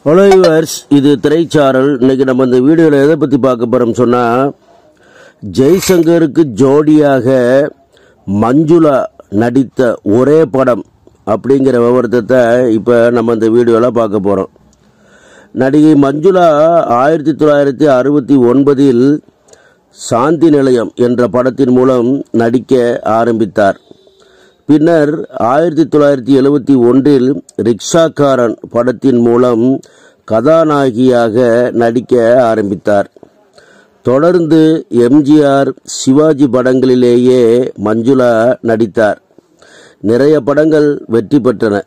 hello viewers இது திரைச்சாரல் இன்னைக்கு நம்ம இந்த வீடியோவில் எதை பற்றி பார்க்க போகிறோம் சொன்னால் ஜெய்சங்கருக்கு ஜோடியாக மஞ்சுளா நடித்த ஒரே படம் அப்படிங்கிற விவரத்தை இப்போ நம்ம இந்த வீடியோவில் பார்க்க போகிறோம் நடிகை மஞ்சுளா ஆயிரத்தி தொள்ளாயிரத்தி அறுபத்தி ஒன்பதில் சாந்தி நிலையம் என்ற படத்தின் மூலம் நடிக்க ஆரம்பித்தார் பின்னர் ஆயிரத்தி தொள்ளாயிரத்தி எழுபத்தி ஒன்றில் ரிக்ஷாக்காரன் படத்தின் மூலம் கதாநாயகியாக நடிக்க ஆரம்பித்தார் தொடர்ந்து எம்ஜிஆர் சிவாஜி படங்களிலேயே மஞ்சுளா நடித்தார் நிறைய படங்கள் வெற்றி பெற்றன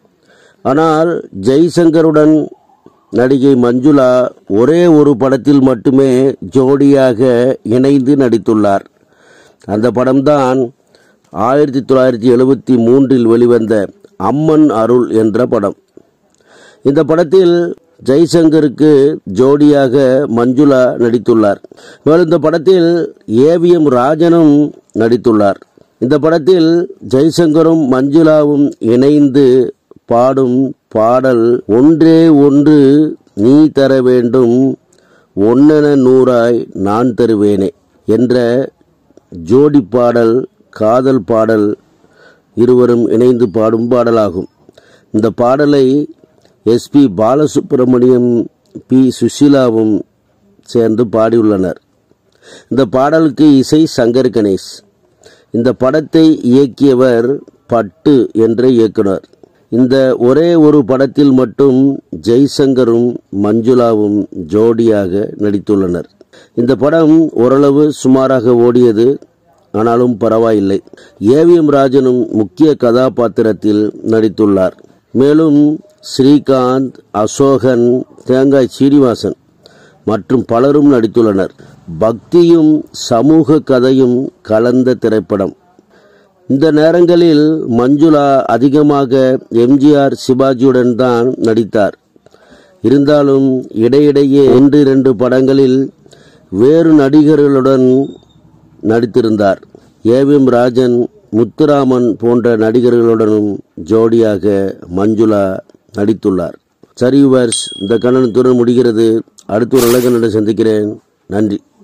ஆனால் ஜெய்சங்கருடன் நடிகை மஞ்சுளா ஒரே ஒரு படத்தில் மட்டுமே ஜோடியாக இணைந்து நடித்துள்ளார் அந்த படம்தான் ஆயிரத்தி தொள்ளாயிரத்தி எழுபத்தி மூன்றில் வெளிவந்த அம்மன் அருள் என்ற படம் இந்த படத்தில் ஜெய்சங்கருக்கு ஜோடியாக மஞ்சுளா நடித்துள்ளார் மேலும் இந்த படத்தில் ஏவிஎம் ராஜனும் நடித்துள்ளார் இந்த படத்தில் ஜெய்சங்கரும் மஞ்சுளாவும் இணைந்து பாடும் பாடல் ஒன்றே ஒன்று நீ தர வேண்டும் ஒன்னென நூறாய் நான் தருவேனே என்ற ஜோடி பாடல் காதல் பாடல் இருவரும் இணைந்து பாடும் பாடலாகும் இந்த பாடலை எஸ்பி பாலசுப்ரமணியம் பி சுஷீலாவும் சேர்ந்து பாடியுள்ளனர் இந்த பாடலுக்கு இசை சங்கர் கணேஷ் இந்த படத்தை இயக்கியவர் பட்டு என்ற இயக்குனர் இந்த ஒரே ஒரு படத்தில் மட்டும் ஜெய்சங்கரும் மஞ்சுளாவும் ஜோடியாக நடித்துள்ளனர் இந்த படம் ஓரளவு சுமாராக ஓடியது ஆனாலும் பரவாயில்லை ஏவிஎம் ராஜனும் முக்கிய கதாபாத்திரத்தில் நடித்துள்ளார் மேலும் ஸ்ரீகாந்த் அசோகன் தேங்காய் சீனிவாசன் மற்றும் பலரும் நடித்துள்ளனர் பக்தியும் சமூக கதையும் கலந்த திரைப்படம் இந்த நேரங்களில் மஞ்சுளா அதிகமாக எம்ஜிஆர் சிவாஜியுடன் தான் நடித்தார் இருந்தாலும் இடையிடையே ஒன்று இரண்டு படங்களில் வேறு நடிகர்களுடன் நடித்திருந்தார் ஏவிஎம் ராஜன் முத்துராமன் போன்ற நடிகர்களுடனும் ஜோடியாக மஞ்சுளா நடித்துள்ளார் சரி வர்ஸ் இந்த கண்ணனுத்துடன் முடிகிறது அடுத்த ஒரு அழகனுடன் சந்திக்கிறேன் நன்றி